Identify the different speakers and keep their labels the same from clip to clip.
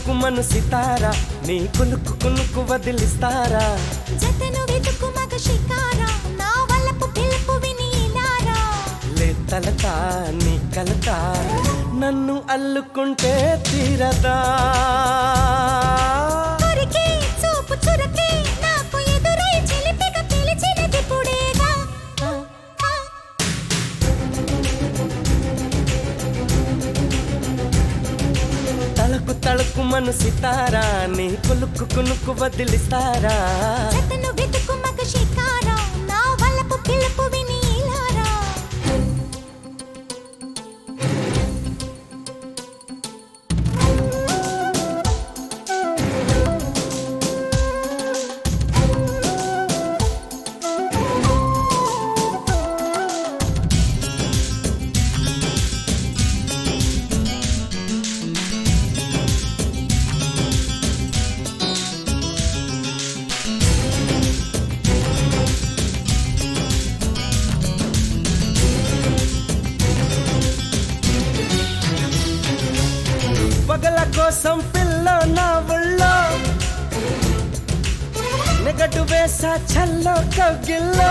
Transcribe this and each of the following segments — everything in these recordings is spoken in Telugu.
Speaker 1: తళుక్కుమను సితారా నీ కులుకు కునుకు వదిలిస్తారా
Speaker 2: జతను వెతుకు మగ షికారా నా వల్లపు పిలుపు విని ఇలారా
Speaker 1: లే తలత నీ కలత నన్ను అల్లుకుంటే తీరదా
Speaker 2: కొరికే చూపు చురకే నాకు ఎదురై చిలిపిగా పిలిచినది పుడేగా ఆ, ఆ.
Speaker 1: తలకు తళుక్కుమను సితారా నీ కులుకు కునుకు వదిలిస్తారా
Speaker 2: జతను వెతుకు మగ షికారా నా వల్లపు పిలుపు విని ఇలారా
Speaker 1: పగల కోసం పిల్ల నా ఒళ్ళో నెగటు వేసా చల్లో కవ్గిల్లో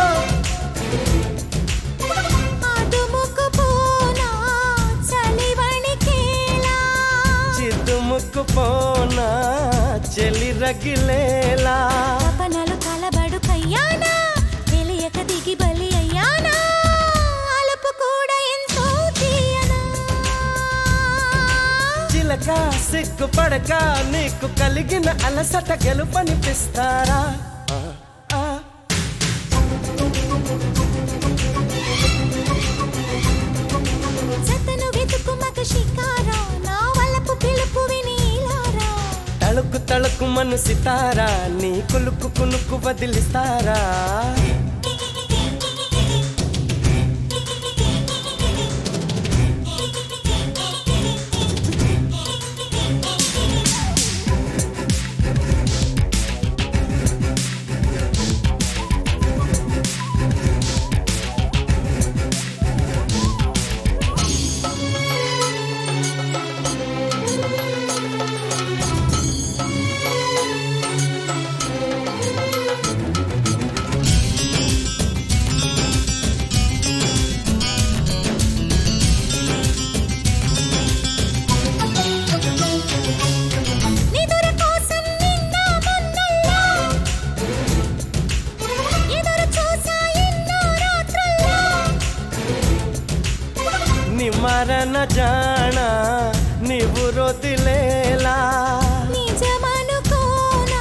Speaker 2: అదుముకు పోనా చలివణికేలా
Speaker 1: చిద్దు ముక్కు పోనా చెలి రగిలేలా
Speaker 2: తపనలు కలబడు కయ్యానా తెలియక దిగి బలి అయ్యానా అలుపు కూడా ఎంతో తీయనా
Speaker 1: చిలక సిగ్గు పడక నీకు కలిగిన అలసట గెలుపనిపిస్తారా ఆ, ఆ.
Speaker 2: జతను వెతుకు మగ షికారా నా వల్లపు పిలుపు విని ఇలారా
Speaker 1: తళుకు తళుకు మను సితారా నీ కులుకు కునుకు వదిలిస్తారా
Speaker 2: నిదుర కోసం నిన్న మొన్నల్లా ఎదురు చూసా ఎన్నో రాత్రుల్లో
Speaker 1: నిమరణ జాణ నీవు రొదిలేలా
Speaker 2: నిజమనుకోనా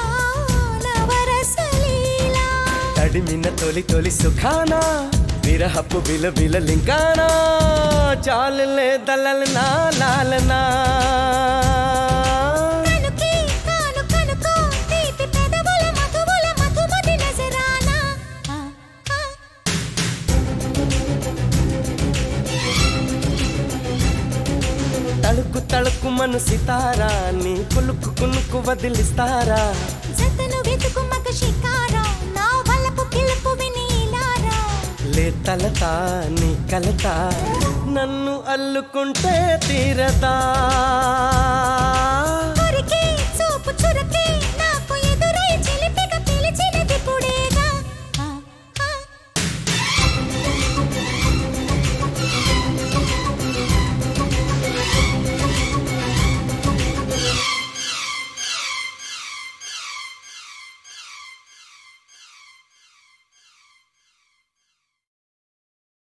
Speaker 2: నవరసలీలా
Speaker 1: తడిమిన తొలి తొలి సుఖానా విరహపు బిల బిల లింకానా చాలులే దళలనా లాలనా
Speaker 2: కనుకి కాను కనుకో తీపి పెదవుల మధువుల మధుమతి నజరానా ఆ, ఆ.
Speaker 1: తళుకు తళుకు మను సితారా నీ కులుకు కునుకు వదిలిస్తారా
Speaker 2: జతను వెతుకు మగ షికారా నా వల్లపు పిలుపు విని ఇలారా
Speaker 1: లే తలత నీ కలత నన్ను అల్లుకుంటే తీరదా